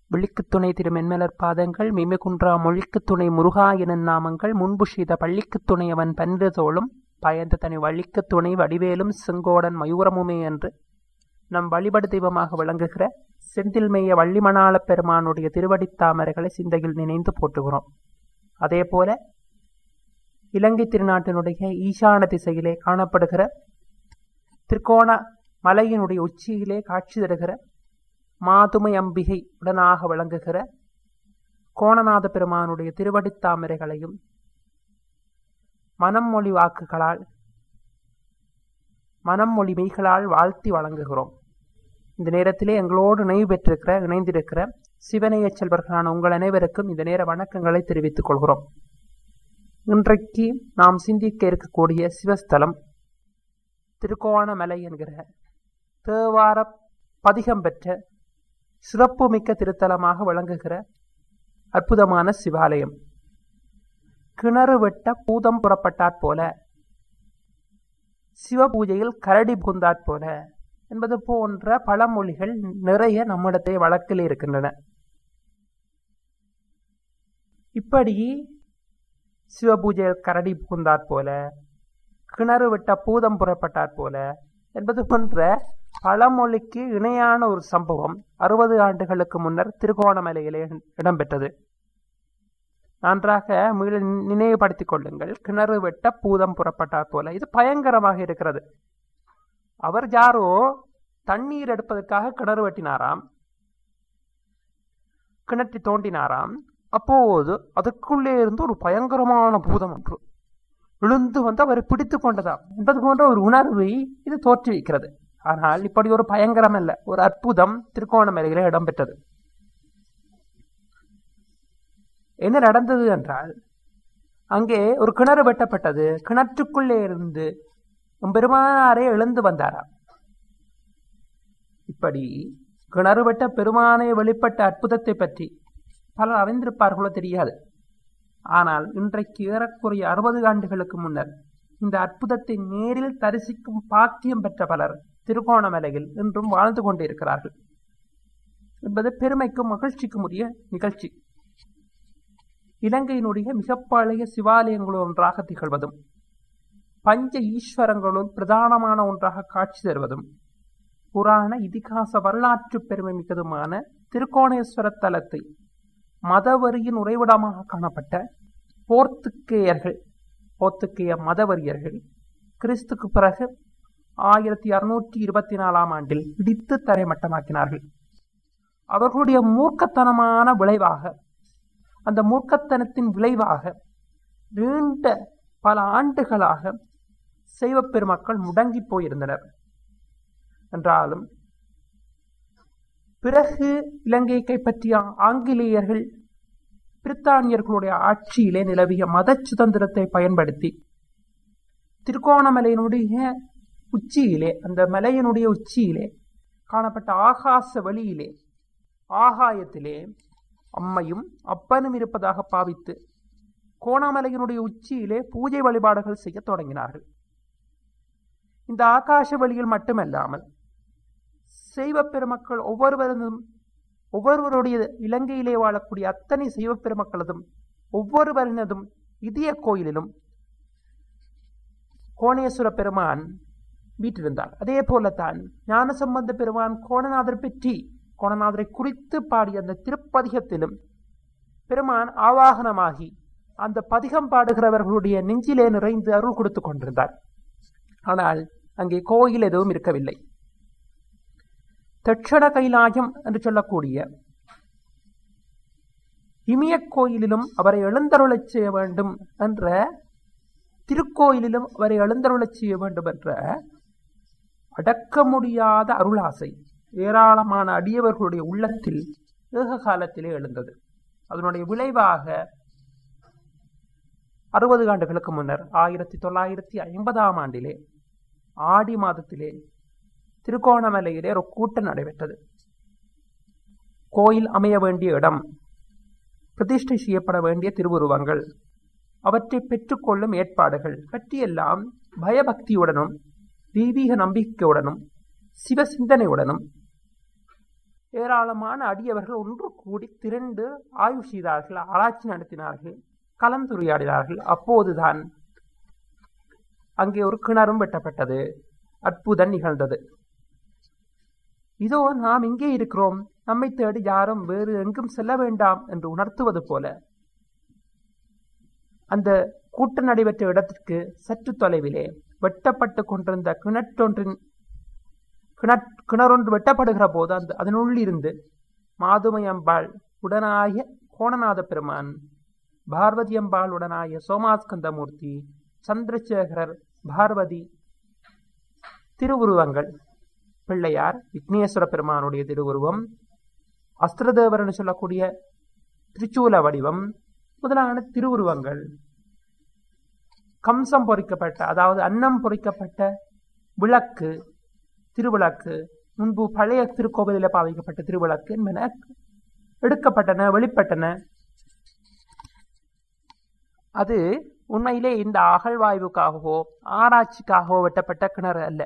விழிக்குத் துணை திருமென்மலர் பாதங்கள் மிமிகுன்றா மொழிக்குத் துணை முருகா எனும் நாமங்கள் முன்பு செய்த பள்ளிக்குத் துணை அவன் பன்னிரு தோளும் பயந்த தனி வள்ளிக்குத் துணை வடிவேலும் செங்கோடன் மயூரமுமே என்று நம் வழிபடு தெய்வமாக விளங்குகிற செந்தில்மேய வள்ளிமணாளப் பெருமானுடைய திருவடித் தாமரைகளை சிந்தையில் நினைந்து போற்றுகிறோம் அதே போல இலங்கை திருநாட்டினுடைய ஈசான திசையிலே காணப்படுகிற திருக்கோண மலையினுடைய உச்சியிலே காட்சி தருகிற மாதுமை அம்பிகை உடனாக விளங்குகிற கோணநாத பெருமானுடைய திருவடித் தாமரைகளையும் மனம் மொழி வாக்குகளால் மனம் மொழி மெய்களால் வாழ்த்தி வழங்குகிறோம் இந்த நேரத்திலே எங்களோடு இணைவு பெற்றிருக்கிற இணைந்திருக்கிற சிவனைய செல்வர்களான உங்கள் அனைவருக்கும் இந்த நேர வணக்கங்களை தெரிவித்துக் கொள்கிறோம் இன்றைக்கு நாம் சிந்திக்க இருக்கக்கூடிய சிவஸ்தலம் திருக்கோணமலை என்கிற தேவார பதிகம் பெற்ற சிறப்புமிக்க திருத்தலமாக விளங்குகிற அற்புதமான சிவாலயம் கிணறு வெட்ட பூதம் புறப்பட்டாற் போல சிவபூஜையில் கரடி புகுந்தாற் போல என்பது போன்ற பழமொழிகள் நிறைய நம்மிடத்தை வழக்கில் இருக்கின்றன இப்படி சிவபூஜையில் கரடி புகுந்தாற் போல கிணறு விட்ட பூதம் புறப்பட்டாற் போல என்பது போன்ற பழமொழிக்கு இணையான ஒரு சம்பவம் அறுபது ஆண்டுகளுக்கு முன்னர் திருகோணமலையிலே இடம்பெற்றது நன்றாக மீள நினைவுபடுத்திக் கொள்ளுங்கள் கிணறு வெட்ட பூதம் புறப்பட்டார் போல இது பயங்கரமாக இருக்கிறது அவர் யாரோ தண்ணீர் எடுப்பதற்காக கிணறு வெட்டினாராம் கிணற்றி தோண்டினாராம் அப்போது அதுக்குள்ளே இருந்து ஒரு பயங்கரமான பூதம் ஒன்று விழுந்து வந்து அவரை பிடித்து கொண்டதாம் என்பது போன்ற ஒரு உணர்வை இது தோற்றுவிக்கிறது ஆனால் இப்படி ஒரு பயங்கரம் அல்ல ஒரு அற்புதம் திருக்கோணமலையில இடம்பெற்றது என்ன நடந்தது என்றால் அங்கே ஒரு கிணறு வெட்டப்பட்டது கிணற்றுக்குள்ளே இருந்து பெருமானாரே எழுந்து வந்தாராம் இப்படி கிணறு வெட்ட பெருமானை வெளிப்பட்ட அற்புதத்தை பற்றி பலர் அறிந்திருப்பார்களோ தெரியாது ஆனால் இன்றைக்கு ஏறக்குறைய அறுபது ஆண்டுகளுக்கு முன்னர் இந்த அற்புதத்தை நேரில் தரிசிக்கும் பாக்கியம் பெற்ற பலர் திருகோணமலையில் இன்றும் வாழ்ந்து கொண்டிருக்கிறார்கள் என்பது பெருமைக்கும் மகிழ்ச்சிக்கும் உரிய நிகழ்ச்சி இலங்கையினுடைய மிக பழைய சிவாலயங்களுள் ஒன்றாக திகழ்வதும் பஞ்ச ஈஸ்வரங்களுள் பிரதானமான ஒன்றாக காட்சி தருவதும் புராண இதிகாச வரலாற்று பெருமை மிக்கதுமான திருக்கோணேஸ்வர தலத்தை மதவரியின் உறைவிடமாக காணப்பட்ட போர்த்துக்கேயர்கள் போர்த்துக்கேய மதவரியர்கள் கிறிஸ்துக்கு பிறகு ஆயிரத்தி அறுநூற்றி இருபத்தி நாலாம் ஆண்டில் இடித்து தரைமட்டமாக்கினார்கள் அவர்களுடைய மூர்க்கத்தனமான விளைவாக அந்த மூர்க்கத்தனத்தின் விளைவாக நீண்ட பல ஆண்டுகளாக சைவ பெருமக்கள் முடங்கி போயிருந்தனர் என்றாலும் பிறகு இலங்கையை கைப்பற்றிய ஆங்கிலேயர்கள் பிரித்தானியர்களுடைய ஆட்சியிலே நிலவிய மத சுதந்திரத்தை பயன்படுத்தி திருக்கோணமலையினுடைய உச்சியிலே அந்த மலையினுடைய உச்சியிலே காணப்பட்ட ஆகாச வழியிலே ஆகாயத்திலே அம்மையும் அப்பனும் இருப்பதாக பாவித்து கோணாமலையினுடைய உச்சியிலே பூஜை வழிபாடுகள் செய்ய தொடங்கினார்கள் இந்த ஆகாச வழியில் மட்டுமல்லாமல் சைவ பெருமக்கள் ஒவ்வொருவரதும் ஒவ்வொருவருடைய இலங்கையிலே வாழக்கூடிய அத்தனை சைவ பெருமக்களதும் ஒவ்வொருவரினதும் இதய கோயிலிலும் கோணேஸ்வர பெருமான் வீட்டிருந்தார் அதே போலத்தான் ஞானசம்பந்த பெருமான் கோணநாதர் பற்றி கோணநாதரை குறித்து பாடிய அந்த திருப்பதிகத்திலும் பெருமான் ஆவாகனமாகி அந்த பதிகம் பாடுகிறவர்களுடைய நெஞ்சிலே நிறைந்து அருள் கொடுத்து கொண்டிருந்தார் ஆனால் அங்கே கோயில் எதுவும் இருக்கவில்லை தட்சண கைலாயம் என்று சொல்லக்கூடிய இமய கோயிலிலும் அவரை எழுந்தருளச் செய்ய வேண்டும் என்ற திருக்கோயிலிலும் அவரை எழுந்தருளச் செய்ய வேண்டும் என்ற அடக்க முடியாத அருளாசை ஏராளமான அடியவர்களுடைய உள்ளத்தில் ஏக காலத்திலே எழுந்தது அதனுடைய விளைவாக அறுபது ஆண்டுகளுக்கு முன்னர் ஆயிரத்தி தொள்ளாயிரத்தி ஐம்பதாம் ஆண்டிலே ஆடி மாதத்திலே திருக்கோணமலையிலே ஒரு கூட்டம் நடைபெற்றது கோயில் அமைய வேண்டிய இடம் பிரதிஷ்டை செய்யப்பட வேண்டிய திருவுருவங்கள் அவற்றை பெற்றுக்கொள்ளும் ஏற்பாடுகள் பற்றியெல்லாம் பயபக்தியுடனும் தெய்வீக நம்பிக்கையுடனும் சிவ சிந்தனையுடனும் ஏராளமான அடியவர்கள் ஒன்று கூடி திரண்டு ஆய்வு செய்தார்கள் ஆராய்ச்சி நடத்தினார்கள் கலந்துரையாடினார்கள் அப்போதுதான் அங்கே ஒரு கிணறும் வெட்டப்பட்டது அற்புதம் நிகழ்ந்தது இதோ நாம் இங்கே இருக்கிறோம் நம்மை தேடி யாரும் வேறு எங்கும் செல்ல வேண்டாம் என்று உணர்த்துவது போல அந்த கூட்டம் நடைபெற்ற இடத்திற்கு சற்று தொலைவிலே வெட்டப்பட்டு கொண்டிருந்த கிணற்றொன்றின் கிணற் கிணறொன்று வெட்டப்படுகிற போது அந்த அதனுள்ளிருந்து மாதுமையம்பாள் உடனாய கோணநாத பெருமான் பார்வதி அம்பாள் உடனாய சோமாஸ்கந்தமூர்த்தி சந்திரசேகரர் பார்வதி திருவுருவங்கள் பிள்ளையார் விக்னேஸ்வர பெருமானுடைய திருவுருவம் அஸ்திரதேவர்னு சொல்லக்கூடிய திருச்சூல வடிவம் முதலான திருவுருவங்கள் கம்சம் பொறிக்கப்பட்ட அதாவது அன்னம் பொறிக்கப்பட்ட விளக்கு திருவிளக்கு முன்பு பழைய திருக்கோவிலில் பாவிக்கப்பட்ட திருவிளக்கு என்பன எடுக்கப்பட்டன வெளிப்பட்டன அது உண்மையிலே இந்த அகழ்வாய்வுக்காகவோ ஆராய்ச்சிக்காகவோ வெட்டப்பட்ட கிணறு அல்ல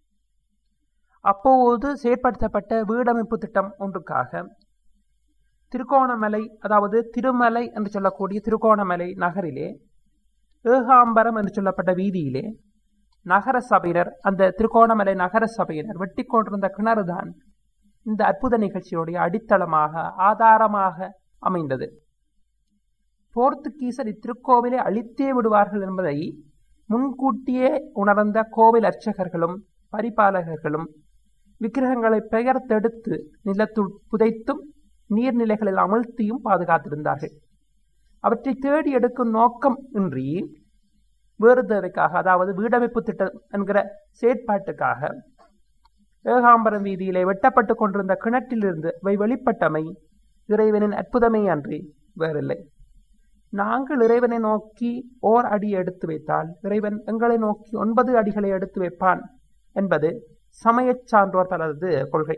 அப்போது செயற்படுத்தப்பட்ட வீடமைப்பு திட்டம் ஒன்றுக்காக திருக்கோணமலை அதாவது திருமலை என்று சொல்லக்கூடிய திருக்கோணமலை நகரிலே ஏகாம்பரம் என்று சொல்லப்பட்ட வீதியிலே நகர சபையினர் அந்த திருக்கோணமலை நகர சபையினர் வெட்டி கொண்டிருந்த கிணறுதான் இந்த அற்புத நிகழ்ச்சியுடைய அடித்தளமாக ஆதாரமாக அமைந்தது போர்த்துகீசர் இத்திருக்கோவிலை அழித்தே விடுவார்கள் என்பதை முன்கூட்டியே உணர்ந்த கோவில் அர்ச்சகர்களும் பரிபாலகர்களும் விக்கிரகங்களை பெயர்த்தெடுத்து நிலத்துள் புதைத்தும் நீர்நிலைகளில் அமிழ்த்தியும் பாதுகாத்திருந்தார்கள் அவற்றை தேடி எடுக்கும் நோக்கம் இன்றி வேறு தேவைக்காக அதாவது வீடமைப்பு திட்டம் என்கிற செயற்பாட்டுக்காக ஏகாம்பரம் வீதியிலே வெட்டப்பட்டு கொண்டிருந்த கிணற்றிலிருந்து அவை வெளிப்பட்டமை இறைவனின் அற்புதமே அன்றி வேறில்லை நாங்கள் இறைவனை நோக்கி ஓர் அடி எடுத்து வைத்தால் இறைவன் எங்களை நோக்கி ஒன்பது அடிகளை எடுத்து வைப்பான் என்பது சமயச் சான்றோர் பலரது கொள்கை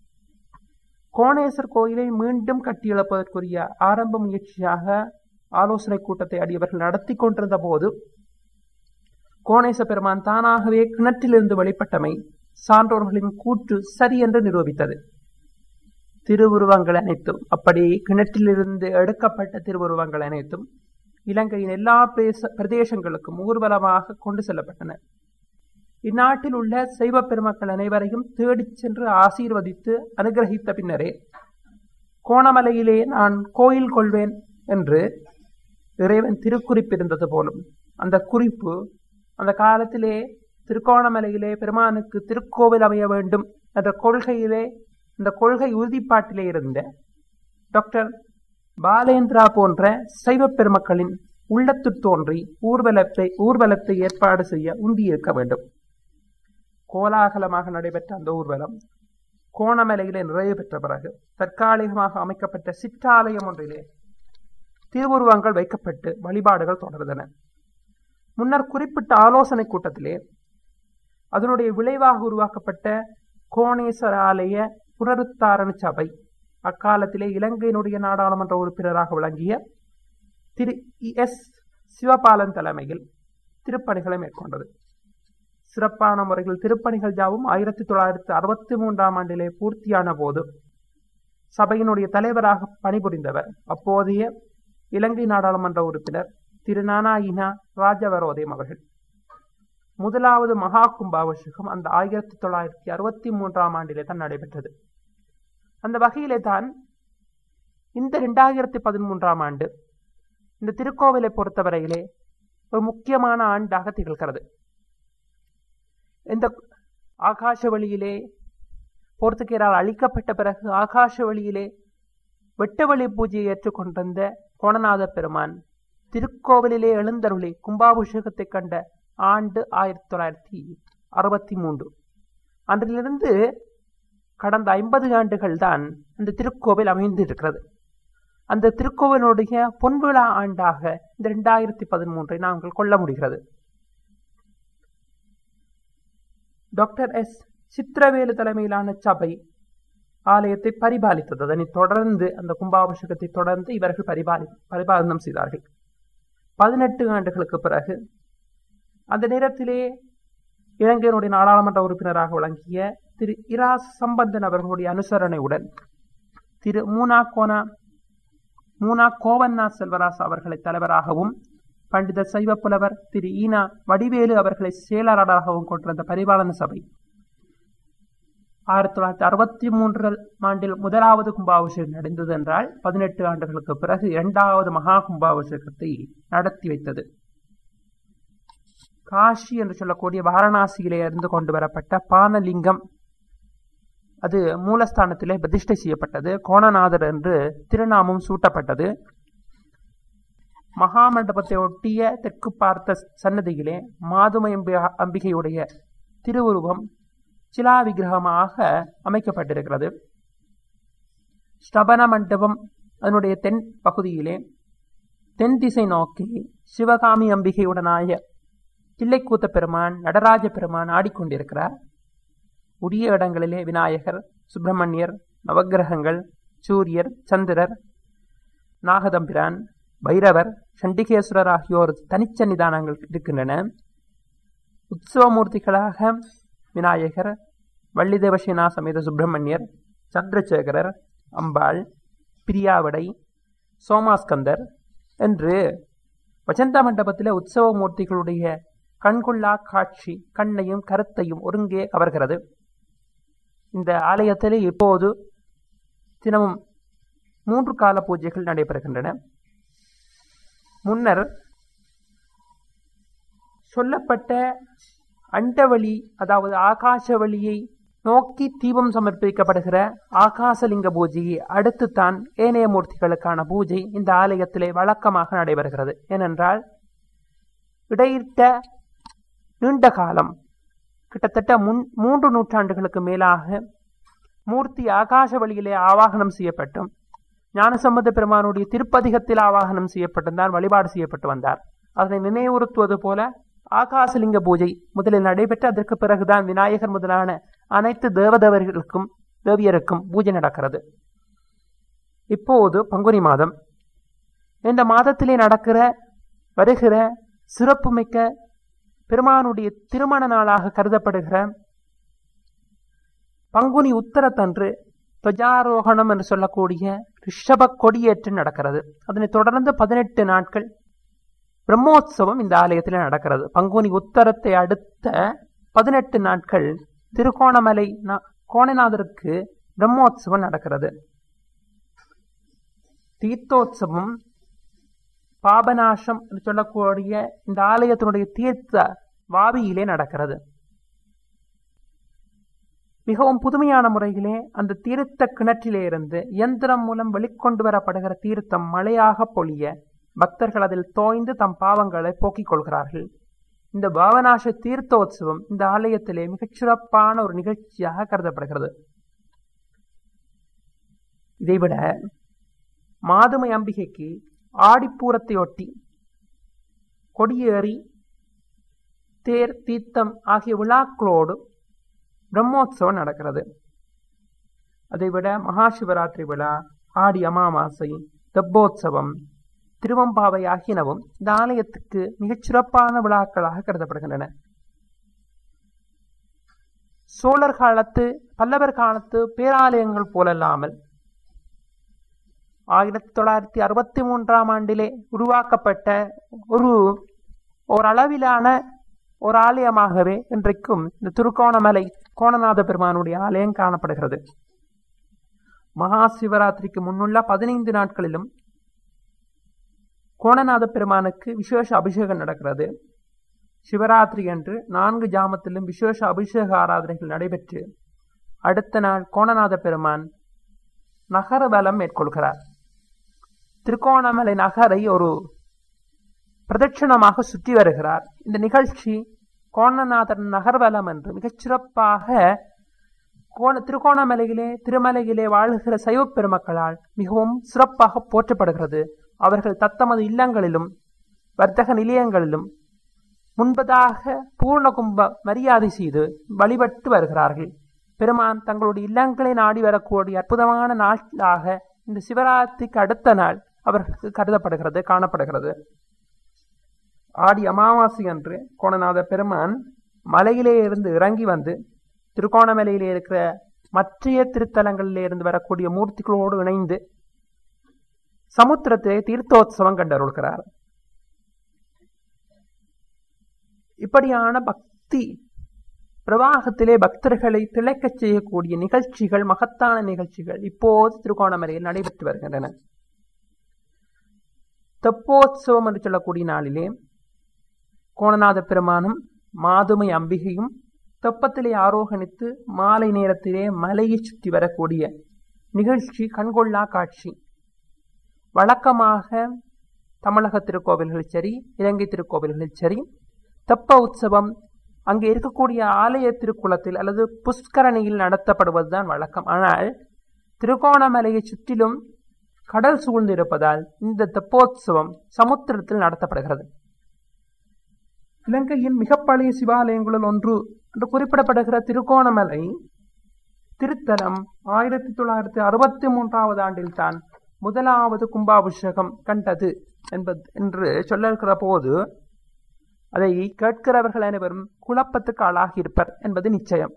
கோணேசர் கோயிலை மீண்டும் கட்டியெழுப்பதற்குரிய ஆரம்ப முயற்சியாக ஆலோசனை கூட்டத்தை அடியவர்கள் நடத்தி கொண்டிருந்த போது கோணேச பெருமான் தானாகவே கிணற்றிலிருந்து வெளிப்பட்டமை சான்றோர்களின் கூற்று சரி என்று நிரூபித்தது திருவுருவங்கள் அனைத்தும் அப்படி கிணற்றிலிருந்து எடுக்கப்பட்ட திருவுருவங்கள் அனைத்தும் இலங்கையின் எல்லா பிரதேசங்களுக்கும் ஊர்வலமாக கொண்டு செல்லப்பட்டன இந்நாட்டில் உள்ள சைவ பெருமக்கள் அனைவரையும் தேடிச் சென்று ஆசீர்வதித்து அனுகிரகித்த பின்னரே கோணமலையிலே நான் கோயில் கொள்வேன் என்று இறைவன் திருக்குறிப்பிருந்தது போலும் அந்த குறிப்பு அந்த காலத்திலே திருக்கோணமலையிலே பெருமானுக்கு திருக்கோவில் அமைய வேண்டும் என்ற கொள்கையிலே இந்த கொள்கை உறுதிப்பாட்டிலே இருந்த டாக்டர் பாலேந்திரா போன்ற சைவ பெருமக்களின் உள்ளத்து தோன்றி ஊர்வலத்தை ஊர்வலத்தை ஏற்பாடு செய்ய உந்தியிருக்க வேண்டும் கோலாகலமாக நடைபெற்ற அந்த ஊர்வலம் கோணமலையிலே நிறைவு பெற்ற பிறகு தற்காலிகமாக அமைக்கப்பட்ட சிற்றாலயம் ஒன்றிலே திருவுருவங்கள் வைக்கப்பட்டு வழிபாடுகள் தொடர்ந்தன முன்னர் குறிப்பிட்ட ஆலோசனை கூட்டத்திலே அதனுடைய விளைவாக உருவாக்கப்பட்ட கோணேஸ்வர ஆலய புனருத்தாரண சபை அக்காலத்திலே இலங்கையினுடைய நாடாளுமன்ற உறுப்பினராக விளங்கிய திரு எஸ் சிவபாலன் தலைமையில் திருப்பணிகளை மேற்கொண்டது சிறப்பான முறையில் திருப்பணிகள் யாவும் ஆயிரத்தி தொள்ளாயிரத்தி அறுபத்தி மூன்றாம் ஆண்டிலே பூர்த்தியான போது சபையினுடைய தலைவராக பணிபுரிந்தவர் அப்போதைய இலங்கை நாடாளுமன்ற உறுப்பினர் திரு நானாயினா ராஜவரோதயம் அவர்கள் முதலாவது மகா கும்பாபிஷேகம் அந்த ஆயிரத்தி தொள்ளாயிரத்தி அறுபத்தி மூன்றாம் ஆண்டிலே தான் நடைபெற்றது அந்த வகையிலே தான் இந்த இரண்டாயிரத்தி பதிமூன்றாம் ஆண்டு இந்த திருக்கோவிலை பொறுத்தவரையிலே ஒரு முக்கியமான ஆண்டாக திகழ்கிறது இந்த ஆகாச வழியிலே போர்த்துகீரால் அழிக்கப்பட்ட பிறகு ஆகாச வழியிலே வெட்டவெளி பூஜையை ஏற்றுக்கொண்டிருந்த கோணநாத பெருமான் திருக்கோவிலிலே எழுந்தருளி கும்பாபிஷேகத்தை கண்ட ஆண்டு ஆயிரத்தி தொள்ளாயிரத்தி அறுபத்தி மூன்று அன்றிலிருந்து கடந்த ஐம்பது ஆண்டுகள் தான் இந்த திருக்கோவில் அமைந்து இருக்கிறது அந்த திருக்கோவிலுடைய பொன்விழா ஆண்டாக இந்த இரண்டாயிரத்தி பதிமூன்றை நாங்கள் கொள்ள முடிகிறது டாக்டர் எஸ் சித்திரவேலு தலைமையிலான சபை ஆலயத்தை பரிபாலித்தது அதனை தொடர்ந்து அந்த கும்பாபிஷேகத்தை தொடர்ந்து இவர்கள் பரிபாலி பரிபாலனம் செய்தார்கள் பதினெட்டு ஆண்டுகளுக்கு பிறகு அந்த நேரத்திலே இலங்கையினுடைய நாடாளுமன்ற உறுப்பினராக விளங்கிய திரு இரா சம்பந்தன் அவர்களுடைய அனுசரணையுடன் திரு மூனா கோனா மூனா கோவன்னார் செல்வராஸ் அவர்களை தலைவராகவும் பண்டித சைவ புலவர் திரு ஈனா வடிவேலு அவர்களை செயலாளராகவும் கொண்டிருந்த பரிபாலன சபை ஆயிரத்தி தொள்ளாயிரத்தி அறுபத்தி மூன்றில் ஆண்டில் முதலாவது கும்பாபிஷேகம் நடந்தது என்றால் பதினெட்டு ஆண்டுகளுக்கு பிறகு இரண்டாவது மகா கும்பாபிஷேகத்தை நடத்தி வைத்தது காஷி என்று சொல்லக்கூடிய வாரணாசியிலே இருந்து கொண்டு வரப்பட்ட பானலிங்கம் அது மூலஸ்தானத்திலே பிரதிஷ்டை செய்யப்பட்டது கோணநாதர் என்று திருநாமம் சூட்டப்பட்டது மகாமண்டபத்தை ஒட்டிய தெற்கு பார்த்த சன்னதியிலே மாதுமை அம்பிகையுடைய திருவுருவம் சிலா விக்கிரகமாக அமைக்கப்பட்டிருக்கிறது ஸ்டபன மண்டபம் அதனுடைய தென் பகுதியிலே தென் திசை நோக்கி சிவகாமி அம்பிகையுடனாய தில்லைக்கூத்த பெருமான் நடராஜ பெருமான் ஆடிக்கொண்டிருக்கிறார் உரிய இடங்களிலே விநாயகர் சுப்பிரமணியர் நவகிரகங்கள் சூரியர் சந்திரர் நாகதம்பிரான் பைரவர் சண்டிகேஸ்வரர் ஆகியோர் தனிச்சன்னிதானங்கள் இருக்கின்றன உற்சவமூர்த்திகளாக விநாயகர் வள்ளி தேவசேனா சமேத சுப்பிரமணியர் சந்திரசேகரர் அம்பாள் பிரியாவடை சோமாஸ்கந்தர் என்று வசந்த மண்டபத்தில் உற்சவ மூர்த்திகளுடைய கண்கொள்ளா காட்சி கண்ணையும் கருத்தையும் ஒருங்கே கவர்கிறது இந்த ஆலயத்திலே இப்போது தினமும் மூன்று கால பூஜைகள் நடைபெறுகின்றன முன்னர் சொல்லப்பட்ட அண்டவழி அதாவது ஆகாசவழியை நோக்கி தீபம் சமர்ப்பிக்கப்படுகிற ஆகாசலிங்க பூஜையை அடுத்துத்தான் ஏனைய மூர்த்திகளுக்கான பூஜை இந்த ஆலயத்திலே வழக்கமாக நடைபெறுகிறது ஏனென்றால் இடையிட்ட நீண்ட காலம் கிட்டத்தட்ட முன் மூன்று நூற்றாண்டுகளுக்கு மேலாக மூர்த்தி ஆகாச வழியிலே ஆவாகனம் செய்யப்பட்டும் ஞானசம்பந்த பெருமானுடைய திருப்பதிகத்தில் ஆவாகனம் செய்யப்பட்டும் தான் வழிபாடு செய்யப்பட்டு வந்தார் அதனை நினைவுறுத்துவது போல ஆகாசலிங்க பூஜை முதலில் நடைபெற்று அதற்கு பிறகுதான் விநாயகர் முதலான அனைத்து தேவதேவர்களுக்கும் தேவியருக்கும் பூஜை நடக்கிறது இப்போது பங்குனி மாதம் இந்த மாதத்திலே நடக்கிற வருகிற சிறப்புமிக்க பெருமானுடைய திருமண நாளாக கருதப்படுகிற பங்குனி உத்தரத்தன்று துவஜாரோகணம் என்று சொல்லக்கூடிய ரிஷப கொடியேற்று நடக்கிறது அதனைத் தொடர்ந்து பதினெட்டு நாட்கள் பிரம்மோத்சவம் இந்த ஆலயத்தில் நடக்கிறது பங்குனி உத்தரத்தை அடுத்த பதினெட்டு நாட்கள் திருகோணமலை கோணநாதருக்கு பிரம்மோத்சவம் நடக்கிறது தீர்த்தோத்சவம் பாபநாசம் சொல்லக்கூடிய இந்த ஆலயத்தினுடைய தீர்த்த வாவியிலே நடக்கிறது மிகவும் புதுமையான முறையிலே அந்த தீர்த்த கிணற்றிலே இருந்து இயந்திரம் மூலம் வெளிக்கொண்டு வரப்படுகிற தீர்த்தம் மழையாக பொழிய பக்தர்கள் அதில் தோய்ந்து தம் பாவங்களை போக்கிக் கொள்கிறார்கள் இந்த பாவநாச தீர்த்தோத்சவம் இந்த ஆலயத்திலே மிகச் சிறப்பான ஒரு நிகழ்ச்சியாக கருதப்படுகிறது இதைவிட மாதுமை அம்பிகைக்கு ஆடிப்பூரத்தையொட்டி கொடியேறி தேர் தீர்த்தம் ஆகிய விழாக்களோடு பிரம்மோத்சவம் நடக்கிறது அதைவிட மகா சிவராத்திரி விழா ஆடி அமாவாசை தெப்போத்சவம் திருவம்பாவை ஆகியனவும் இந்த ஆலயத்துக்கு மிகச் சிறப்பான விழாக்களாக கருதப்படுகின்றன சோழர் காலத்து பல்லவர் காலத்து பேராலயங்கள் போலல்லாமல் ஆயிரத்தி தொள்ளாயிரத்தி அறுபத்தி மூன்றாம் ஆண்டிலே உருவாக்கப்பட்ட ஒரு ஓரளவிலான ஒரு ஆலயமாகவே இன்றைக்கும் இந்த திருக்கோணமலை கோணநாத பெருமானுடைய ஆலயம் காணப்படுகிறது மகா சிவராத்திரிக்கு முன்னுள்ள பதினைந்து நாட்களிலும் கோணநாத பெருமானுக்கு விசேஷ அபிஷேகம் நடக்கிறது சிவராத்திரி அன்று நான்கு ஜாமத்திலும் விசேஷ அபிஷேக ஆராதனைகள் நடைபெற்று அடுத்த நாள் கோணநாத பெருமான் நகர வலம் மேற்கொள்கிறார் திருக்கோணமலை நகரை ஒரு பிரதட்சணமாக சுற்றி வருகிறார் இந்த நிகழ்ச்சி கோணநாதர் நகர்வலம் என்று மிகச் சிறப்பாக கோண திருகோணமலையிலே திருமலையிலே வாழுகிற சைவ பெருமக்களால் மிகவும் சிறப்பாக போற்றப்படுகிறது அவர்கள் தத்தமது இல்லங்களிலும் வர்த்தக நிலையங்களிலும் முன்பதாக பூர்ண கும்ப மரியாதை செய்து வழிபட்டு வருகிறார்கள் பெருமான் தங்களுடைய இல்லங்களை நாடி வரக்கூடிய அற்புதமான நாளாக இந்த சிவராத்திரிக்கு அடுத்த நாள் அவர்களுக்கு கருதப்படுகிறது காணப்படுகிறது ஆடி அமாவாசை அன்று கோணநாத பெருமான் மலையிலே இருந்து இறங்கி வந்து திருகோணமலையிலே இருக்கிற மற்றைய திருத்தலங்களில் இருந்து வரக்கூடிய மூர்த்திகளோடு இணைந்து சமுத்திரத்திலே தீர்த்தோத்சவம் கண்டருள்கிறார் இப்படியான பக்தி பிரவாகத்திலே பக்தர்களை திளைக்கச் செய்யக்கூடிய நிகழ்ச்சிகள் மகத்தான நிகழ்ச்சிகள் இப்போது திருகோணமலையில் நடைபெற்று வருகின்றன தெப்போத்சவம் என்று சொல்லக்கூடிய நாளிலே கோணநாத பெருமானும் மாதுமை அம்பிகையும் தெப்பத்திலே ஆரோகணித்து மாலை நேரத்திலே மலையை சுற்றி வரக்கூடிய நிகழ்ச்சி கண்கொள்ளா காட்சி வழக்கமாக தமிழக திருக்கோவில்களில் சரி இலங்கை திருக்கோவில்களில் சரி தெப்ப உற்சவம் அங்கே இருக்கக்கூடிய ஆலய திருக்குளத்தில் அல்லது புஷ்கரணியில் நடத்தப்படுவதுதான் வழக்கம் ஆனால் திருகோணமலையை சுற்றிலும் கடல் சூழ்ந்திருப்பதால் இந்த தெப்போத்சவம் சமுத்திரத்தில் நடத்தப்படுகிறது இலங்கையின் மிக பழைய சிவாலயங்களில் ஒன்று என்று குறிப்பிடப்படுகிற திருகோணமலை திருத்தலம் ஆயிரத்தி தொள்ளாயிரத்தி அறுபத்தி மூன்றாவது ஆண்டில் தான் முதலாவது கும்பாபிஷேகம் கண்டது என்பது என்று சொல்லிருக்கிற போது அதை கேட்கிறவர்கள் அனைவரும் குழப்பத்துக்கு ஆளாகியிருப்பர் என்பது நிச்சயம்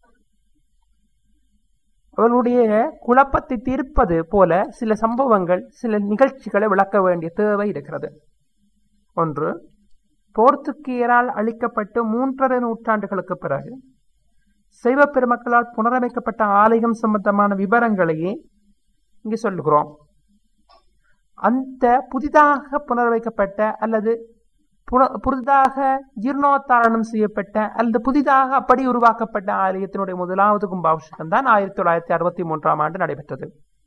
அவர்களுடைய குழப்பத்தை தீர்ப்பது போல சில சம்பவங்கள் சில நிகழ்ச்சிகளை விளக்க வேண்டிய தேவை இருக்கிறது ஒன்று போர்த்துக்கீயரால் அளிக்கப்பட்டு மூன்றரை நூற்றாண்டுகளுக்கு பிறகு சைவ பெருமக்களால் புனரமைக்கப்பட்ட ஆலயம் சம்பந்தமான விவரங்களையே இங்கு சொல்லுகிறோம் அந்த புதிதாக புனரமைக்கப்பட்ட அல்லது புதிதாக ஜீர்ணோத்தாரணம் செய்யப்பட்ட அல்லது புதிதாக அப்படி உருவாக்கப்பட்ட ஆலயத்தினுடைய முதலாவது கும்பாபிஷேகம் தான் ஆயிரத்தி தொள்ளாயிரத்தி அறுபத்தி மூன்றாம் ஆண்டு நடைபெற்றது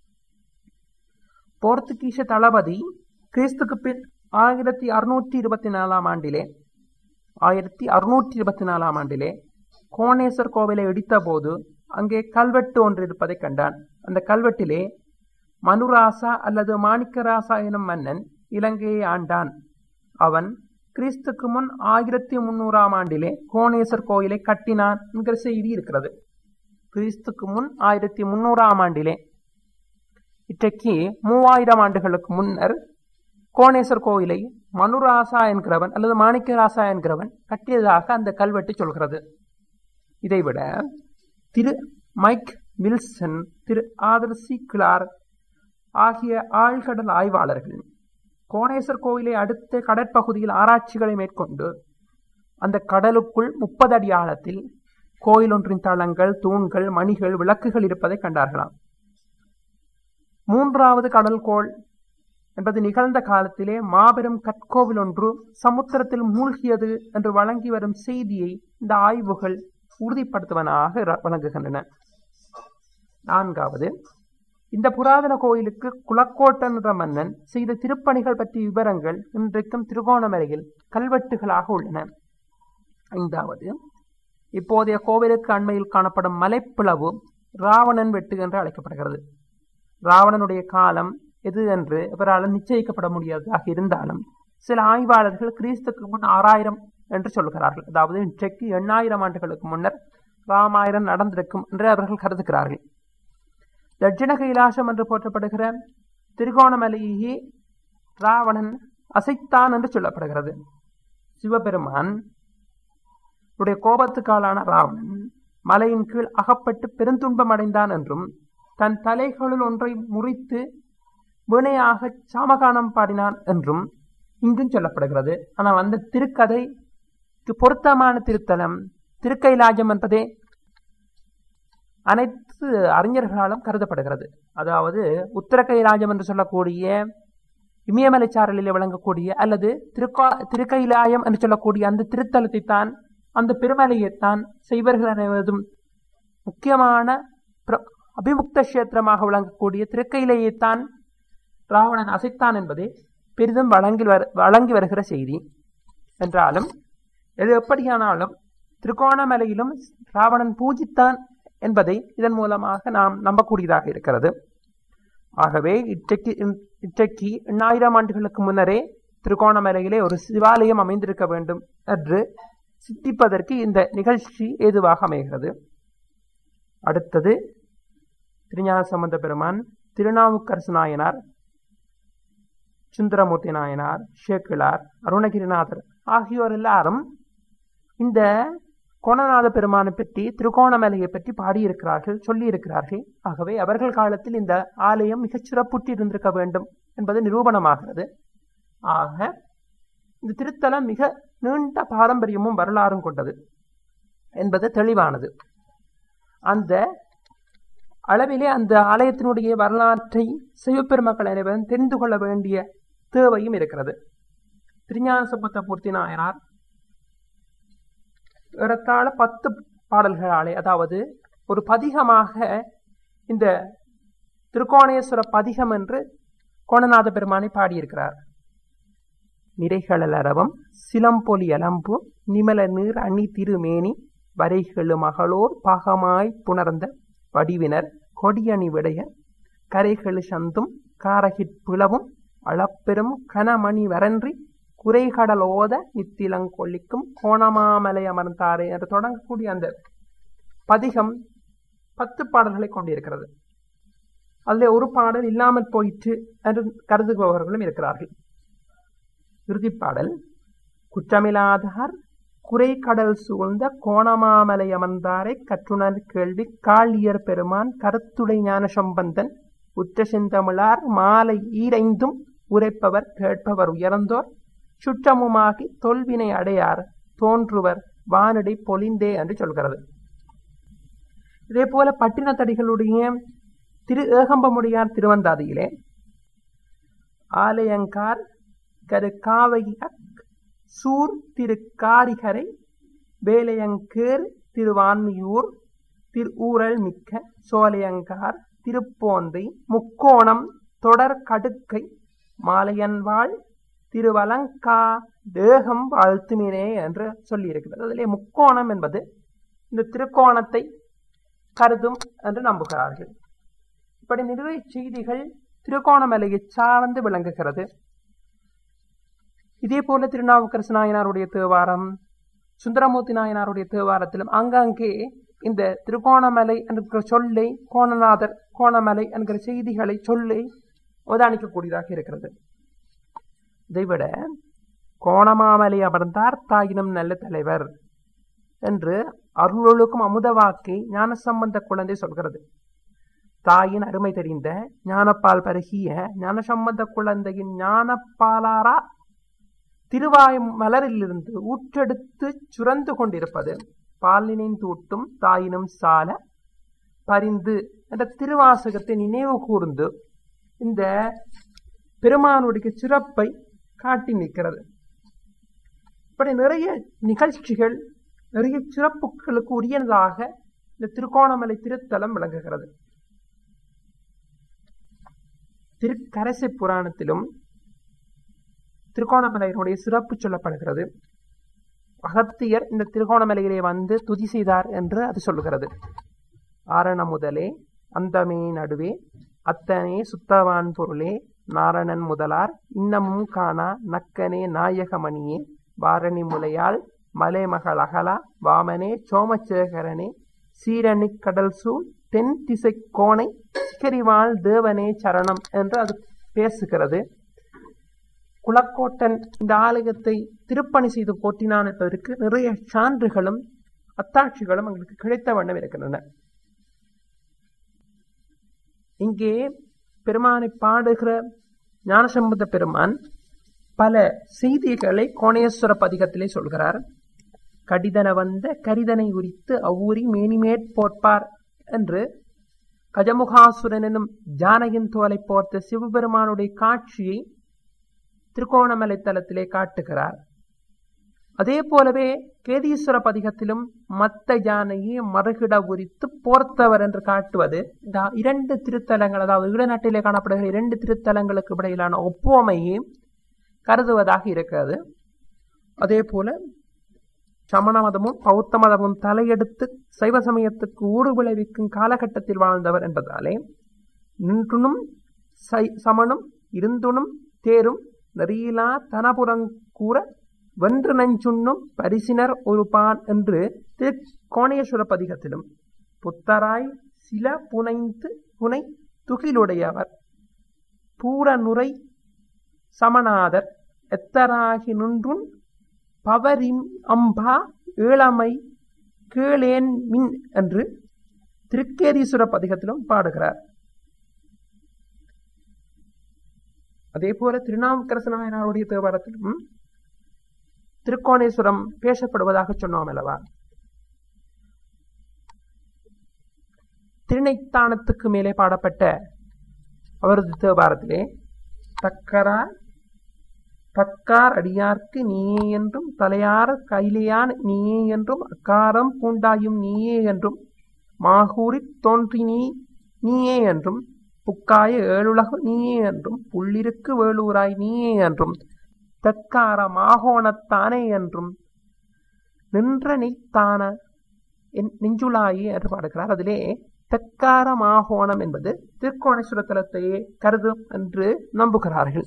போர்த்துகீச தளபதி கிறிஸ்துக்கு பின் ஆயிரத்தி அறுநூற்றி இருபத்தி நாலாம் ஆண்டிலே ஆயிரத்தி அறுநூற்றி இருபத்தி நாலாம் ஆண்டிலே கோணேஸ்வர் கோவிலை இடித்த போது அங்கே கல்வெட்டு ஒன்று இருப்பதை கண்டான் அந்த கல்வெட்டிலே மனுராசா அல்லது மாணிக்கராசா எனும் மன்னன் இலங்கையை ஆண்டான் அவன் கிறிஸ்துக்கு முன் ஆயிரத்தி முன்னூறாம் ஆண்டிலே கோணேஸ்வர் கோயிலை கட்டினான் என்கிற செய்தி இருக்கிறது கிறிஸ்துக்கு முன் ஆயிரத்தி முன்னூறாம் ஆண்டிலே இன்றைக்கு மூவாயிரம் ஆண்டுகளுக்கு முன்னர் கோணேஸ்வர் கோயிலை மனுராசா என்கிறவன் அல்லது மாணிக்கராசா என்கிறவன் கட்டியதாக அந்த கல்வெட்டு சொல்கிறது இதைவிட திரு மைக் வில்சன் திரு ஆதர்சி கிளார் ஆகிய ஆழ்கடல் ஆய்வாளர்கள் கோணேஸ்வர் கோயிலை அடுத்த கடற்பகுதியில் ஆராய்ச்சிகளை மேற்கொண்டு அந்த கடலுக்குள் முப்பது அடி ஆழத்தில் கோயில் ஒன்றின் தளங்கள் தூண்கள் மணிகள் விளக்குகள் இருப்பதை கண்டார்களாம் மூன்றாவது கடல் கோள் என்பது நிகழ்ந்த காலத்திலே மாபெரும் கற்கோவில் ஒன்று சமுத்திரத்தில் மூழ்கியது என்று வழங்கி வரும் செய்தியை இந்த ஆய்வுகள் உறுதிப்படுத்துவனாக வழங்குகின்றன நான்காவது இந்த புராதன கோயிலுக்கு குலக்கோட்டன் என்ற மன்னன் செய்த திருப்பணிகள் பற்றிய விவரங்கள் இன்றைக்கும் திருகோணமலையில் கல்வெட்டுகளாக உள்ளன ஐந்தாவது இப்போதைய கோவிலுக்கு அண்மையில் காணப்படும் மலைப்பிளவு ராவணன் வெட்டு என்று அழைக்கப்படுகிறது ராவணனுடைய காலம் எது என்று இவரால் நிச்சயிக்கப்பட முடியாததாக இருந்தாலும் சில ஆய்வாளர்கள் கிறிஸ்துக்கு முன் ஆறாயிரம் என்று சொல்கிறார்கள் அதாவது இன்றைக்கு எண்ணாயிரம் ஆண்டுகளுக்கு முன்னர் ராமாயிரம் நடந்திருக்கும் என்று அவர்கள் கருதுகிறார்கள் தட்சிண கைலாசம் என்று போற்றப்படுகிற திருகோணமலையே ராவணன் அசைத்தான் என்று சொல்லப்படுகிறது சிவபெருமான் உடைய கோபத்துக்காலான ராவணன் மலையின் கீழ் அகப்பட்டு பெருந்துன்பம் அடைந்தான் என்றும் தன் தலைகளுள் ஒன்றை முறித்து வீணையாக சாமகானம் பாடினான் என்றும் இங்கும் சொல்லப்படுகிறது ஆனால் அந்த திருக்கதைக்கு பொருத்தமான திருத்தலம் திருக்கைலாஜம் என்பதே அனைத்து அறிஞர்களாலும் கருதப்படுகிறது அதாவது உத்தர கைலாஜம் என்று சொல்லக்கூடிய இமயமலைச்சாரலில் விளங்கக்கூடிய அல்லது திருக்கா திருக்கைலாயம் என்று சொல்லக்கூடிய அந்த திருத்தலத்தை தான் அந்த பெருமலையைத்தான் செய்வர்கள் அனைவதும் முக்கியமான அபிமுக்த கஷேத்திரமாக விளங்கக்கூடிய திருக்கையிலேயேத்தான் ராவணன் அசைத்தான் என்பது பெரிதும் வழங்கி வர வழங்கி வருகிற செய்தி என்றாலும் எது எப்படியானாலும் திருகோணமலையிலும் ராவணன் பூஜித்தான் என்பதை இதன் மூலமாக நாம் நம்பக்கூடியதாக இருக்கிறது ஆகவே இன்றைக்கு இன்றைக்கு எண்ணாயிரம் ஆண்டுகளுக்கு முன்னரே திருகோணமலையிலே ஒரு சிவாலயம் அமைந்திருக்க வேண்டும் என்று சித்திப்பதற்கு இந்த நிகழ்ச்சி ஏதுவாக அமைகிறது அடுத்தது திருஞான சம்பந்த பெருமான் திருநாவுக்கரசு நாயனார் சுந்தரமூர்த்தி நாயனார் ஷேக்கிழார் அருணகிரிநாதர் ஆகியோர் எல்லாரும் இந்த கோணநாத பெருமானை பற்றி திருகோணமலையை பற்றி பாடியிருக்கிறார்கள் சொல்லியிருக்கிறார்கள் ஆகவே அவர்கள் காலத்தில் இந்த ஆலயம் மிகச் சிறப்புற்று இருந்திருக்க வேண்டும் என்பது நிரூபணமாகிறது ஆக இந்த திருத்தலம் மிக நீண்ட பாரம்பரியமும் வரலாறும் கொண்டது என்பது தெளிவானது அந்த அளவிலே அந்த ஆலயத்தினுடைய வரலாற்றை சிவபெருமக்கள் அனைவரும் தெரிந்து கொள்ள வேண்டிய தேவையும் இருக்கிறது திருஞான சம்பத்த பூர்த்தி நாயனார் ஏறத்தாழ பத்து பாடல்களாலே அதாவது ஒரு பதிகமாக இந்த திருக்கோணேஸ்வர பதிகம் என்று கோணநாத பெருமானை பாடியிருக்கிறார் நிறைகளரவம் சிலம்பொலி அலம்பு நிமல நீர் அணி திருமேனி வரைகெழு மகளோர் பாகமாய் புணர்ந்த வடிவினர் கொடியணி விடையர் கரைகெழு சந்தும் காரகிற் பிளவும் அளப்பெரும் கனமணி வரன்றி குறைகடல் ஓத நித்திலங்கொல்லிக்கும் கோணமாமலை அமர்ந்தாரே என்று தொடங்கக்கூடிய அந்த பதிகம் பத்து பாடல்களை கொண்டிருக்கிறது அதில் ஒரு பாடல் இல்லாமல் போயிற்று என்று கருதுபவர்களும் இருக்கிறார்கள் இறுதிப்பாடல் குற்றமில்லாதார் குறை கடல் சூழ்ந்த கோணமாமலை அமர்ந்தாரை கற்றுணர் கேள்வி காளியர் பெருமான் கருத்துடை ஞான சம்பந்தன் உற்ற செந்தமிழார் மாலை ஈரைந்தும் உரைப்பவர் கேட்பவர் உயர்ந்தோர் சுற்றமுமாகி தொல்வினை அடையார் தோன்றுவர் வானடி பொலிந்தே என்று சொல்கிறது இதே போல பட்டினத்தடிகளுடைய திரு ஏகம்பமுடியார் திருவந்தாதியிலே ஆலயங்கார் கரு காவையக் சூர் திரு காரிகரை வேலையங்கேர் திருவான்மியூர் திரு ஊரல் மிக்க சோலையங்கார் திருப்போந்தை முக்கோணம் தொடர் கடுக்கை மாலையன்வாள் திருவலங்கா தேகம் வாழ்த்துமினே என்று சொல்லியிருக்கிறது அதிலே முக்கோணம் என்பது இந்த திருக்கோணத்தை கருதும் என்று நம்புகிறார்கள் இப்படி நிறைய செய்திகள் திருக்கோணமலையை சார்ந்து விளங்குகிறது இதே போல திருநாவுக்கரசு நாயனாருடைய தேவாரம் சுந்தரமூர்த்தி நாயனாருடைய தேவாரத்திலும் அங்கங்கே இந்த திருகோணமலை என்கிற சொல்லை கோணநாதர் கோணமலை என்கிற செய்திகளை சொல்லி அவதானிக்கக்கூடியதாக இருக்கிறது இதைவிட கோணமாமலை அமர்ந்தார் தாயினும் நல்ல தலைவர் என்று அருளொழுக்கும் அமுத வாக்கை ஞானசம்பந்த குழந்தை சொல்கிறது தாயின் அருமை தெரிந்த ஞானப்பால் பருகிய ஞானசம்பந்த குழந்தையின் ஞானப்பாலாரா திருவாய் மலரிலிருந்து ஊற்றெடுத்து சுரந்து கொண்டிருப்பது பாலினின் தூட்டும் தாயினும் சால பரிந்து என்ற திருவாசகத்தை நினைவு கூர்ந்து இந்த பெருமானுடைய சிறப்பை காட்டி நிற்கிறது இப்படி நிறைய நிகழ்ச்சிகள் நிறைய சிறப்புகளுக்கு உரியதாக இந்த திருக்கோணமலை திருத்தலம் விளங்குகிறது திருக்கரசை புராணத்திலும் திருகோணமலையினுடைய சிறப்பு சொல்லப்படுகிறது அகத்தியர் இந்த திருகோணமலையிலே வந்து துதி செய்தார் என்று அது சொல்லுகிறது ஆரண முதலே அந்தமே நடுவே அத்தனே சுத்தவான் பொருளே நாரணன் முதலார் இன்னமும் காணா நக்கனே நாயகமணியே வாரணி முலையால் மலைமகள் அகலா வாமனே சோமச்சேகரனே சீரணி கடல் சூழ் தென் திசை கோணை சிகரிவாள் தேவனே சரணம் என்று அது பேசுகிறது குலக்கோட்டன் இந்த ஆலயத்தை திருப்பணி செய்து போற்றினான் என்பதற்கு நிறைய சான்றுகளும் அத்தாட்சிகளும் எங்களுக்கு கிடைத்த வண்ணம் இருக்கின்றன இங்கே பெருமானை பாடுகிற ஞானசம்பந்த பெருமான் பல செய்திகளை கோணேஸ்வர பதிகத்திலே சொல்கிறார் கடிதன வந்த கரிதனை உரித்து அவ்வூரி மேனிமேற் போற்பார் என்று கஜமுகாசுரன் எனும் ஜானகின் தோலை போர்த்த சிவபெருமானுடைய காட்சியை திருக்கோணமலை தலத்திலே காட்டுகிறார் அதே போலவே கேதீஸ்வர பதிகத்திலும் மத்த யானையை மறுகிட உரித்து போர்த்தவர் என்று காட்டுவது இந்த இரண்டு திருத்தலங்கள் அதாவது ஈழநாட்டிலே காணப்படுகிற இரண்டு திருத்தலங்களுக்கு இடையிலான ஒப்புவமையை கருதுவதாக இருக்கிறது அதே போல சமண மதமும் பௌத்த மதமும் தலையெடுத்து சைவ சமயத்துக்கு ஊடு விளைவிக்கும் காலகட்டத்தில் வாழ்ந்தவர் என்பதாலே நின்றுனும் சமணம் இருந்துனும் தேரும் நெறியிலா தனபுரங்கூற வென்று நஞ்சுண்ணும் பரிசினர் ஒரு பான் என்று திரு கோணேஸ்வர பதிகத்திலும் புத்தராய் சில புனைந்து புனை துகிலுடையவர் பூரநுரை சமநாதர் எத்தராகி நின்றும் பவரிம் அம்பா ஏழமை கேளேன் மின் என்று திருக்கேதீஸ்வர பதிகத்திலும் பாடுகிறார் அதே போல திருநாவுக்கரசு நாயனாருடைய தேவாரத்திலும் திருக்கோணேஸ்வரம் பேசப்படுவதாக சொன்னோம் அல்லவா திருநைத்தானத்துக்கு மேலே பாடப்பட்ட அவரது தேவாரத்திலே தக்கரார் பக்கார் அடியார்க்கு நீயே என்றும் தலையார கையிலையான் நீயே என்றும் அக்காரம் பூண்டாயும் நீயே என்றும் மாகூரித் தோன்றி நீ நீயே என்றும் புக்காய ஏழுலகு நீயே என்றும் புள்ளிருக்கு வேலூராய் நீயே என்றும் தக்கார மாகோணத்தானே என்றும் நின்ற நெய்த்தான நெஞ்சுளாயே என்று பாடுகிறார் அதிலே தெக்கார மாகோணம் என்பது திருக்கோணேஸ்வர தலத்தையே கருதும் என்று நம்புகிறார்கள்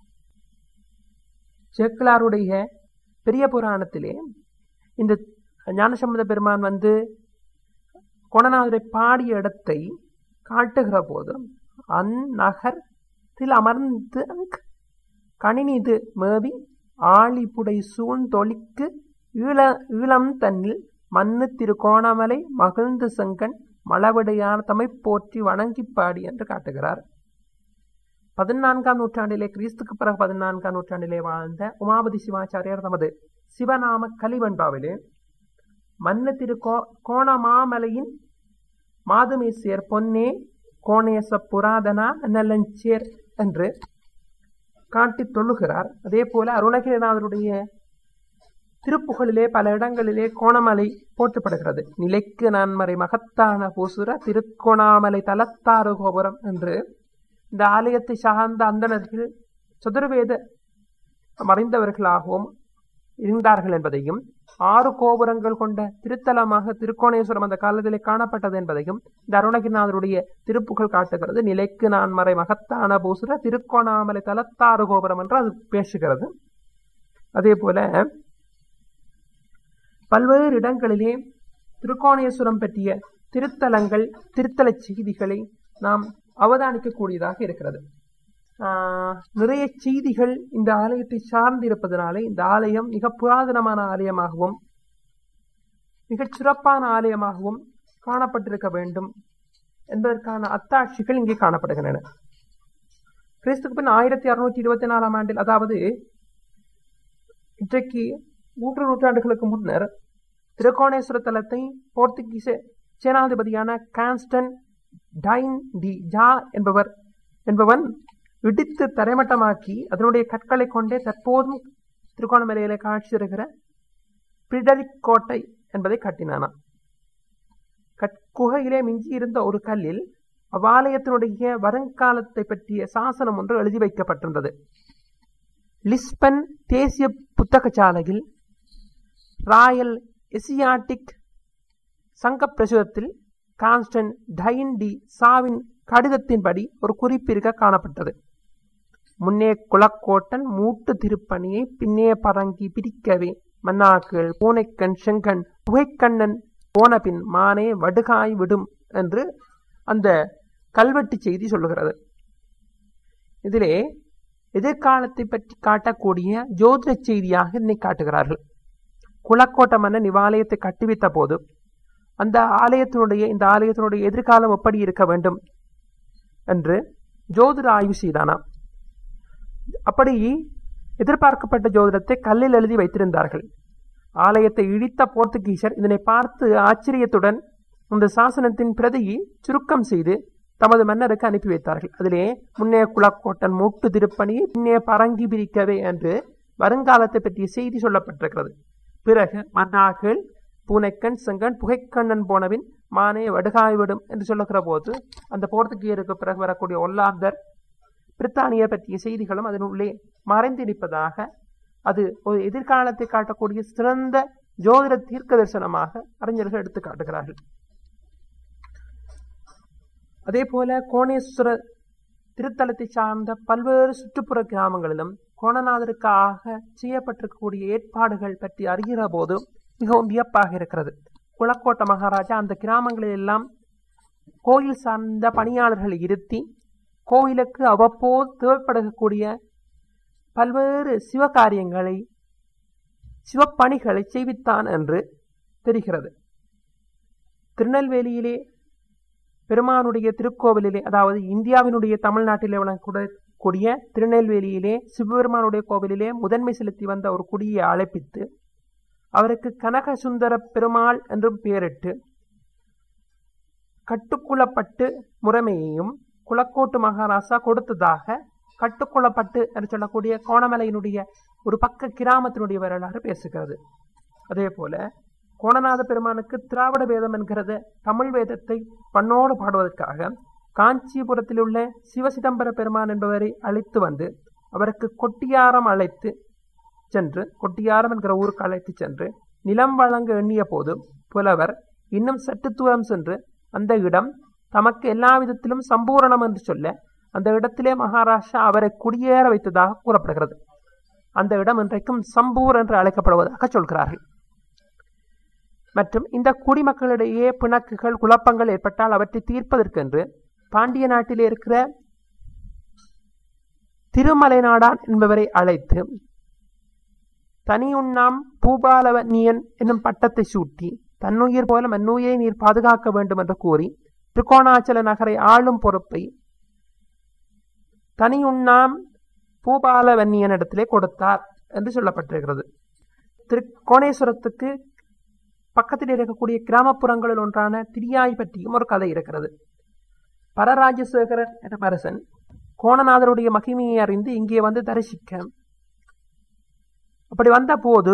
சேக்கலாருடைய பெரிய புராணத்திலே இந்த ஞானசம்பந்த பெருமான் வந்து கொணநாதரை பாடிய இடத்தை காட்டுகிற போது அந்நகரத்தில் அமர்ந்து கணினிது மேவி ஆழிப்புடை சூழ்ந்தொழிக்கு ஈழ ஈழம் தன்னில் மண்ணு திருக்கோணமலை மகிழ்ந்து செங்கன் மளவிடையான தமை போற்றி வணங்கி பாடி என்று காட்டுகிறார் பதினான்காம் நூற்றாண்டிலே கிறிஸ்துக்கு பிறகு பதினான்காம் நூற்றாண்டிலே வாழ்ந்த உமாபதி சிவாச்சாரியார் தமது சிவநாம கலிவன்பாவிலே மண்ணு திரு கோ கோணமாமலையின் மாதுமேசியர் பொன்னே கோணேச புராதனா நலஞ்சேர் என்று காட்டி தொழுகிறார் அதே போல அருணகிரிநாதருடைய திருப்புகளிலே பல இடங்களிலே கோணமலை போற்றப்படுகிறது நிலைக்கு நான்மறை மகத்தான பூசுர திருக்கோணாமலை தலத்தாறு கோபுரம் என்று இந்த ஆலயத்தை சார்ந்த அந்தணர்கள் சதுர்வேத மறைந்தவர்களாகவும் இருந்தார்கள் என்பதையும் ஆறு கோபுரங்கள் கொண்ட திருத்தலமாக திருக்கோணேஸ்வரம் அந்த காலத்திலே காணப்பட்டது என்பதையும் இந்த அருணகிரிநாதருடைய திருப்புகள் காட்டுகிறது நிலைக்கு நான் மறை மகத்தான பூசுர திருக்கோணாமலை தலத்தாறு கோபுரம் என்று அது பேசுகிறது அதே போல பல்வேறு இடங்களிலே திருக்கோணேஸ்வரம் பற்றிய திருத்தலங்கள் திருத்தல செய்திகளை நாம் அவதானிக்கக்கூடியதாக இருக்கிறது நிறைய செய்திகள் இந்த ஆலயத்தை சார்ந்து இருப்பதனாலே இந்த ஆலயம் மிக புராதனமான ஆலயமாகவும் மிகச் சிறப்பான ஆலயமாகவும் காணப்பட்டிருக்க வேண்டும் என்பதற்கான அத்தாட்சிகள் இங்கே காணப்படுகின்றன கிறிஸ்துக்கு பின் ஆயிரத்தி அறுநூற்றி இருபத்தி நாலாம் ஆண்டில் அதாவது இன்றைக்கு மூன்று நூற்றாண்டுகளுக்கு முன்னர் திருக்கோணேஸ்வர தலத்தை போர்த்துகீச சேனாதிபதியான கான்ஸ்டன் டைன் டி ஜா என்பவர் என்பவன் இடித்து தரைமட்டமாக்கி அதனுடைய கற்களை கொண்டே தற்போதும் திருகோணமலையில காட்சி தருகிற பிடரிக் கோட்டை என்பதை கட்டினானாம் குகையிலே மிஞ்சி இருந்த ஒரு கல்லில் அவ்வாலயத்தினுடைய வருங்காலத்தை பற்றிய சாசனம் ஒன்று எழுதி வைக்கப்பட்டிருந்தது லிஸ்பன் தேசிய புத்தகச்சாலையில் ராயல் எசியாட்டிக் சங்க பிரசுரத்தில் கான்ஸ்டன் டைன் டி சாவின் கடிதத்தின்படி ஒரு குறிப்பிருக்க காணப்பட்டது முன்னே குளக்கோட்டன் மூட்டு திருப்பணியை பின்னே பரங்கி பிரிக்கவே மன்னாக்கள் பூனைக்கண் செங்கண் புகைக்கண்ணன் போன பின் மானே வடுகாய் விடும் என்று அந்த கல்வெட்டு செய்தி சொல்லுகிறது இதிலே எதிர்காலத்தை பற்றி காட்டக்கூடிய ஜோதிட செய்தியாக இதனை காட்டுகிறார்கள் குளக்கோட்ட மன்னன் இவ்வாலயத்தை கட்டுவித்த போது அந்த ஆலயத்தினுடைய இந்த ஆலயத்தினுடைய எதிர்காலம் எப்படி இருக்க வேண்டும் என்று ஜோதிட ஆய்வு செய்தானாம் அப்படி எதிர்பார்க்கப்பட்ட ஜோதிடத்தை கல்லில் எழுதி வைத்திருந்தார்கள் ஆலயத்தை இடித்த போர்த்துகீசர் இதனை பார்த்து ஆச்சரியத்துடன் இந்த சாசனத்தின் பிரதியை சுருக்கம் செய்து தமது மன்னருக்கு அனுப்பி வைத்தார்கள் அதிலே முன்னே குளக்கோட்டன் மூட்டு திருப்பணி பின்னே பரங்கி பிரிக்கவே என்று வருங்காலத்தை பற்றிய செய்தி சொல்லப்பட்டிருக்கிறது பிறகு மன்னாக்கள் பூனைக்கண் செங்கன் புகைக்கண்ணன் போனவின் மானே வடுகாய்விடும் என்று சொல்லுகிற போது அந்த போர்த்துகீயருக்கு பிறகு வரக்கூடிய ஒல்லாந்தர் பிரித்தானியர் பற்றிய செய்திகளும் அதனுள்ளே மறைந்திருப்பதாக அது ஒரு எதிர்காலத்தை காட்டக்கூடிய சிறந்த ஜோதிட தீர்க்க தரிசனமாக அறிஞர்கள் எடுத்து காட்டுகிறார்கள் அதே போல கோணேஸ்வர திருத்தலத்தை சார்ந்த பல்வேறு சுற்றுப்புற கிராமங்களிலும் கோணநாதருக்காக செய்யப்பட்டிருக்கக்கூடிய ஏற்பாடுகள் பற்றி அறிகிற போது மிகவும் வியப்பாக இருக்கிறது குளக்கோட்ட மகாராஜா அந்த கிராமங்களில் எல்லாம் கோயில் சார்ந்த பணியாளர்களை இருத்தி கோயிலுக்கு அவ்வப்போது தேவைப்படக்கூடிய பல்வேறு சிவகாரியங்களை சிவப்பணிகளை செய்வித்தான் என்று தெரிகிறது திருநெல்வேலியிலே பெருமானுடைய திருக்கோவிலிலே அதாவது இந்தியாவினுடைய தமிழ்நாட்டிலே கூடிய திருநெல்வேலியிலே சிவபெருமானுடைய கோவிலிலே முதன்மை செலுத்தி வந்த ஒரு குடியை அழைப்பித்து அவருக்கு கனக சுந்தர பெருமாள் என்றும் பெயரிட்டு கட்டுக்குளப்பட்டு முறைமையையும் குளக்கோட்டு மகாராசா கொடுத்ததாக கட்டுக்குளப்பட்டு என்று சொல்லக்கூடிய கோணமலையினுடைய ஒரு பக்க கிராமத்தினுடைய வரலாறு பேசுகிறது அதே போல கோணநாத பெருமானுக்கு திராவிட வேதம் என்கிறது தமிழ் வேதத்தை பண்ணோடு பாடுவதற்காக காஞ்சிபுரத்தில் உள்ள சிவசிதம்பர பெருமான் என்பவரை அழைத்து வந்து அவருக்கு கொட்டியாரம் அழைத்து சென்று கொட்டியாரம் என்கிற ஊருக்கு அழைத்து சென்று நிலம் வழங்க எண்ணிய போது புலவர் இன்னும் சற்று தூரம் சென்று அந்த இடம் தமக்கு எல்லா விதத்திலும் சம்பூரணம் என்று சொல்ல அந்த இடத்திலே மகாராஷ்டிரா அவரை குடியேற வைத்ததாக கூறப்படுகிறது அந்த இடம் இன்றைக்கும் சம்பூர் என்று அழைக்கப்படுவதாக சொல்கிறார்கள் மற்றும் இந்த குடிமக்களிடையே பிணக்குகள் குழப்பங்கள் ஏற்பட்டால் அவற்றை தீர்ப்பதற்கென்று பாண்டிய நாட்டிலே இருக்கிற திருமலை நாடான் என்பவரை அழைத்து தனியுண்ணாம் பூபாலவன்னியன் என்னும் பட்டத்தை சூட்டி தன்னுயிர் போல மன்னுயிரை நீர் பாதுகாக்க வேண்டும் என்று கூறி திருக்கோணாச்சல நகரை ஆளும் பொறுப்பை தனியுண்ணாம் பூபாலவன்னியன் இடத்திலே கொடுத்தார் என்று சொல்லப்பட்டிருக்கிறது திருக்கோணேஸ்வரத்துக்கு பக்கத்தில் இருக்கக்கூடிய கிராமப்புறங்களில் ஒன்றான திரியாய் பற்றியும் ஒரு கதை இருக்கிறது பரராஜசேகரன் என்ற அரசன் கோணநாதருடைய மகிமையை அறிந்து இங்கே வந்து தரிசிக்க அப்படி வந்த போது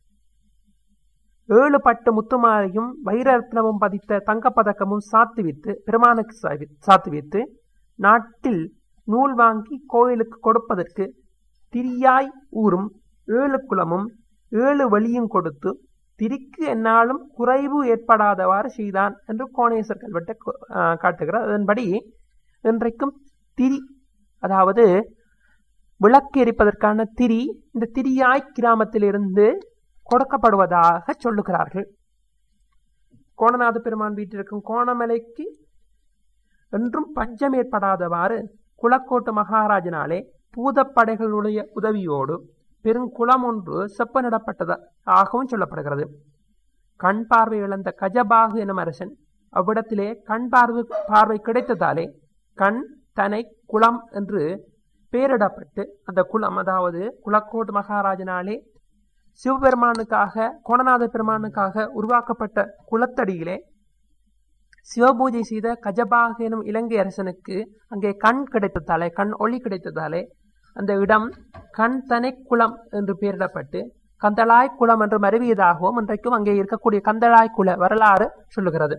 ஏழு பட்டு முத்துமாலையும் வைரத்னமும் பதித்த தங்கப்பதக்கமும் சாத்துவித்து பெருமானுக்கு சாத்துவித்து நாட்டில் நூல் வாங்கி கோயிலுக்கு கொடுப்பதற்கு திரியாய் ஊரும் ஏழு குளமும் ஏழு வழியும் கொடுத்து திரிக்கு என்னாலும் குறைவு ஏற்படாதவாறு செய்தான் என்று கோணேஸ்வர் கல்வெட்டை காட்டுகிறார் அதன்படி இன்றைக்கும் திரி அதாவது விளக்கு எரிப்பதற்கான திரி இந்த திரியாய் கிராமத்திலிருந்து கொடுக்கப்படுவதாக சொல்லுகிறார்கள் கோணநாத பெருமான் வீட்டிற்கும் கோணமலைக்கு என்றும் பஞ்சம் ஏற்படாதவாறு குளக்கோட்டு மகாராஜனாலே பூதப்படைகளுடைய உதவியோடு பெருங்குளம் ஒன்று செப்பனிடப்பட்டதாகவும் சொல்லப்படுகிறது கண் பார்வை இழந்த கஜபாகு எனும் அரசன் அவ்விடத்திலே கண் பார்வை பார்வை கிடைத்ததாலே கண் தனை குளம் என்று பெயரிடப்பட்டு அந்த குளம் அதாவது குளக்கோட்டு மகாராஜனாலே சிவபெருமானுக்காக கோணநாத பெருமானுக்காக உருவாக்கப்பட்ட குளத்தடியிலே சிவபூஜை செய்த கஜபாக எனும் இலங்கை அரசனுக்கு அங்கே கண் கிடைத்ததாலே கண் ஒளி கிடைத்ததாலே அந்த இடம் கண் தனை குளம் என்று பெயரிடப்பட்டு கந்தளாய் குளம் என்று மருவியதாகவும் இன்றைக்கும் அங்கே இருக்கக்கூடிய கந்தளாய் குல வரலாறு சொல்லுகிறது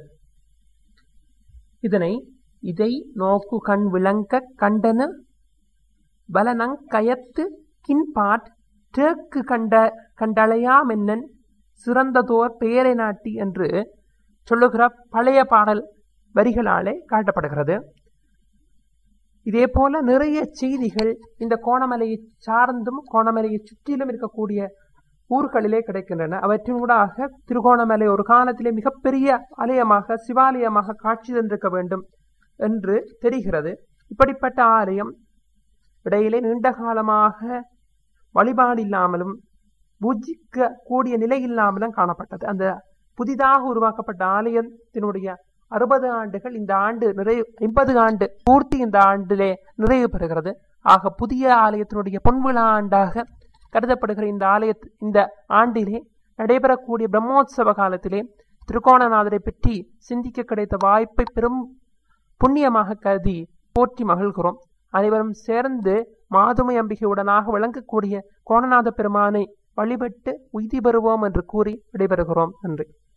இதனை இதை நோக்கு கண் விளங்க கண்டன பலனங் கயத்து கின்பாட் தேக்கு கண்ட கண்டளையா மென்னன் சிறந்ததோர் பெயரை நாட்டி என்று சொல்லுகிற பழைய பாடல் வரிகளாலே காட்டப்படுகிறது இதே போல நிறைய செய்திகள் இந்த கோணமலையை சார்ந்தும் கோணமலையை சுற்றிலும் இருக்கக்கூடிய ஊர்களிலே கிடைக்கின்றன அவற்றினூடாக திருகோணமலை ஒரு காலத்திலே மிகப்பெரிய ஆலயமாக சிவாலயமாக காட்சி தந்திருக்க வேண்டும் என்று தெரிகிறது இப்படிப்பட்ட ஆலயம் இடையிலே நீண்ட காலமாக வழிபாடு இல்லாமலும் பூஜிக்க கூடிய நிலை இல்லாமலும் காணப்பட்டது அந்த புதிதாக உருவாக்கப்பட்ட ஆலயத்தினுடைய அறுபது ஆண்டுகள் இந்த ஆண்டு நிறைவு ஐம்பது ஆண்டு பூர்த்தி இந்த ஆண்டிலே நிறைவு பெறுகிறது ஆக புதிய ஆலயத்தினுடைய பொன்விழா ஆண்டாக கருதப்படுகிற இந்த ஆலய இந்த ஆண்டிலே நடைபெறக்கூடிய பிரம்மோற்சவ காலத்திலே திருக்கோணநாதரை பற்றி சிந்திக்க கிடைத்த வாய்ப்பை பெரும் புண்ணியமாக கருதி போற்றி மகிழ்கிறோம் அனைவரும் சேர்ந்து மாதுமை அம்பிகையுடனாக விளங்கக்கூடிய கோணநாத பெருமானை வழிபட்டு உய்தி பெறுவோம் என்று கூறி விடைபெறுகிறோம் நன்றி